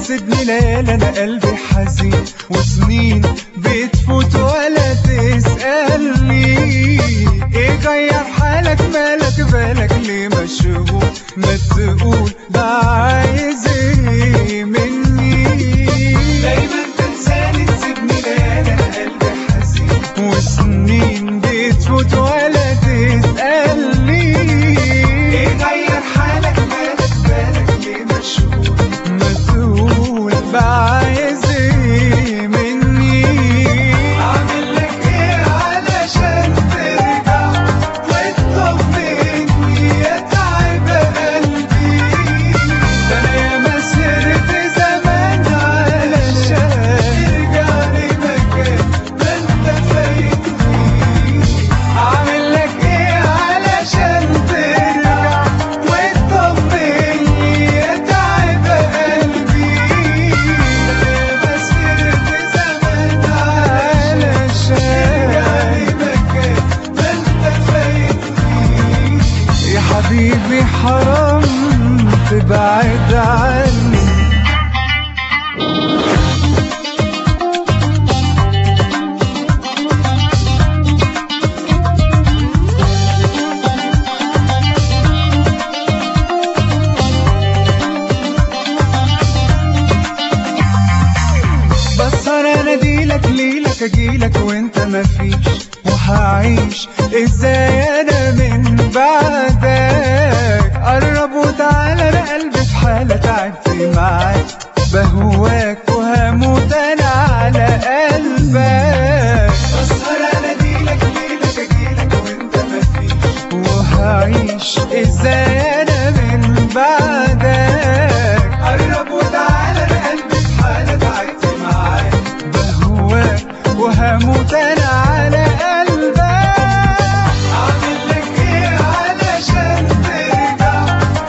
تسيبني ليالي انا قلبي حزين وسنين بتفوت ولا تسألني ايه غير حالك مالك بالك ليه مشغول ما تقول ده عايز ايه مني دايما تنساني تسيبني ليالي انا قلبي حزين وسنين بتفوت ولا تسألني ايه غير حالك مالك بالك ليه مشغول ما تقول بقى عايز ايه مني اعمل لك ايه علشان ترجع وتطمني يا تعب قلبي ده انا ياما سهرت زمان علشان ترجع لي مكان ما انت فايتني اعمل لك ايه علشان ترجع وتطمني يا تعب قلبي انا سهرت زمان علشان ترجع لي مكان ما انت فايتني يا حبيبي حرام تبعد عني بسهر اناديلك ليلك اجيلك وانت مفيش وهعيش ازاي انا من بعدك قرب وتعالى انا قلبي في حالة تعبت معاك بهواك وهموت انا على قلبك بسهر اناديلك ليلك اجيلك وانت مفيش وهعيش ازاي انا من بعدك قرب وتعالى انا قلبي في حالة تعبت معاك بهواك وهموت انا على قلبك اعمل لك ايه علشان ترجع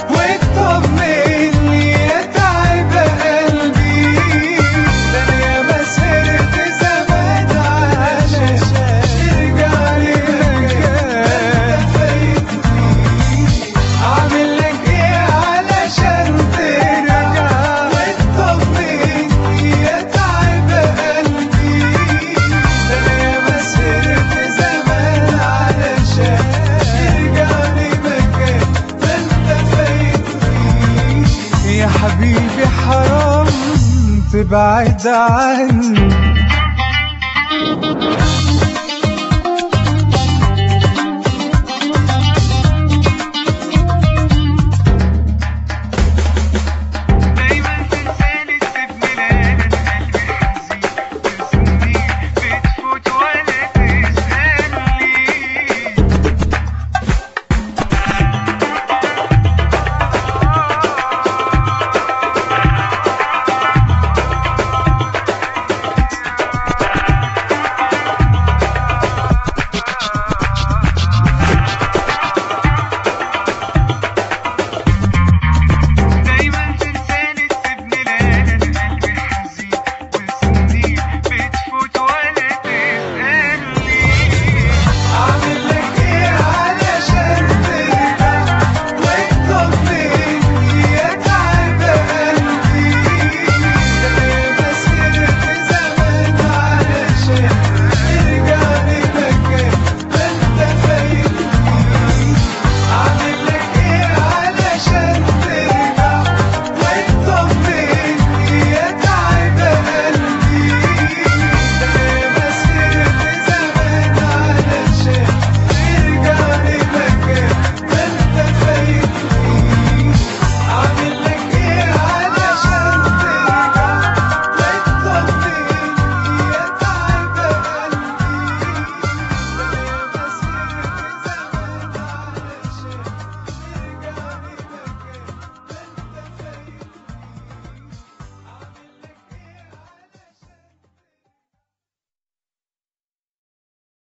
وتطمني يا تعب قلبي ده انا ياما سهرت زمان علشان ترجع لي مكان فايتني اعمل لك ايه علشان ترجع وتطمني يا تعب قلبي ده انا ياما سهرت زمان علشان ترجع لي مكان ما انت فايتني يا حبيبي حرام تبعد عني